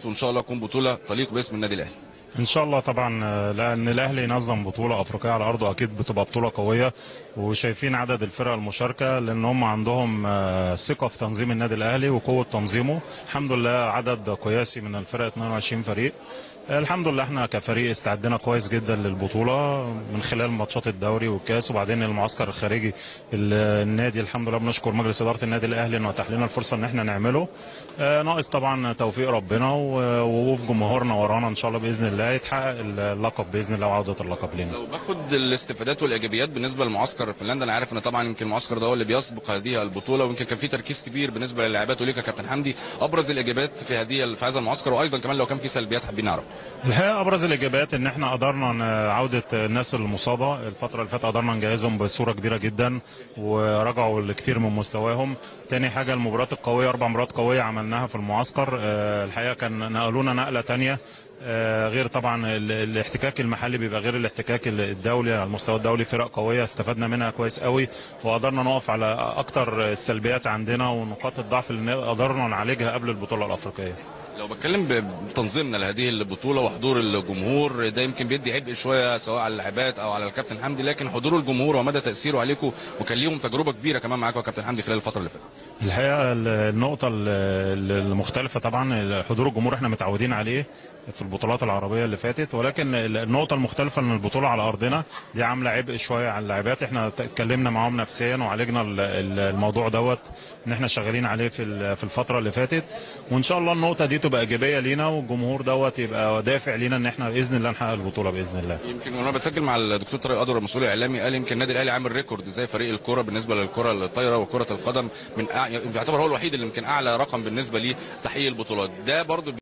وان شاء الله تكون بطوله تليق باسم النادي الاهلي ان شاء الله طبعا آه، لان الاهلي ينظم بطوله افريقيه على ارضه اكيد بتبقى بطوله قويه وشايفين عدد الفرق المشاركه لان هم عندهم آه، ثقه في تنظيم النادي الاهلي وقوه تنظيمه الحمد لله عدد قياسي من الفرق 22 فريق آه، الحمد لله احنا كفريق استعدنا كويس جدا للبطوله من خلال ماتشات الدوري والكاس وبعدين المعسكر الخارجي ال- النادي الحمد لله بنشكر مجلس اداره النادي الاهلي انه اتاح لنا الفرصه ان احنا نعمله آه، ناقص طبعا توفيق ربنا و- ووقوف جمهورنا ورانا ان شاء الله باذن الله يتحقق اللقب باذن الله وعوده اللقب لنا لو باخد الاستفادات والايجابيات بالنسبه لمعسكر فنلندا انا عارف ان طبعا يمكن المعسكر ده هو اللي بيسبق هذه البطوله ويمكن كان في تركيز كبير بالنسبه للاعبات وليك يا كابتن حمدي ابرز الايجابيات في هذه في هذا المعسكر وايضا كمان لو كان في سلبيات حابين نعرف الحقيقه ابرز الايجابيات ان احنا قدرنا ن- عوده الناس المصابه الفتره اللي فاتت قدرنا نجهزهم بصوره كبيره جدا ورجعوا لكتير من مستواهم تاني حاجه المباريات القويه اربع مباريات قويه عملناها في المعسكر آه، الحقيقه كان نقلونا نقله تانية آه، غير طبعا ال- الاحتكاك المحلي بيبقى غير الاحتكاك ال- الدولي على المستوى الدولي فرق قويه استفدنا منها كويس قوي وقدرنا نقف على اكتر السلبيات عندنا ونقاط الضعف اللي قدرنا نعالجها قبل البطوله الافريقيه لو بتكلم بتنظيمنا لهذه البطوله وحضور الجمهور ده يمكن بيدي عبء شويه سواء على اللاعبات او على الكابتن حمدي لكن حضور الجمهور ومدى تاثيره عليكم وكان ليهم تجربه كبيره كمان معاكم يا كابتن حمدي خلال الفتره اللي فاتت الحقيقه ال- النقطه ال- ال- المختلفه طبعا حضور الجمهور احنا متعودين عليه في البطولات العربيه اللي فاتت ولكن ال- النقطه المختلفه ان البطوله على ارضنا دي عامله عبء شويه على اللاعبات احنا ت- اتكلمنا معاهم نفسيا وعالجنا ال- ال- الموضوع دوت ان احنا شغالين عليه في ال- في الفتره اللي فاتت وان شاء الله النقطه دي تبقى ايجابيه لينا والجمهور دوت يبقى دافع لينا ان احنا باذن الله نحقق البطوله باذن الله يمكن وانا بسجل مع الدكتور طارق قدر المسؤول الاعلامي قال يمكن النادي الاهلي عامل ريكورد زي فريق الكره بالنسبه للكره الطايره وكره القدم من أع... يعتبر هو الوحيد اللي يمكن اعلى رقم بالنسبه لتحقيق البطولات ده برضو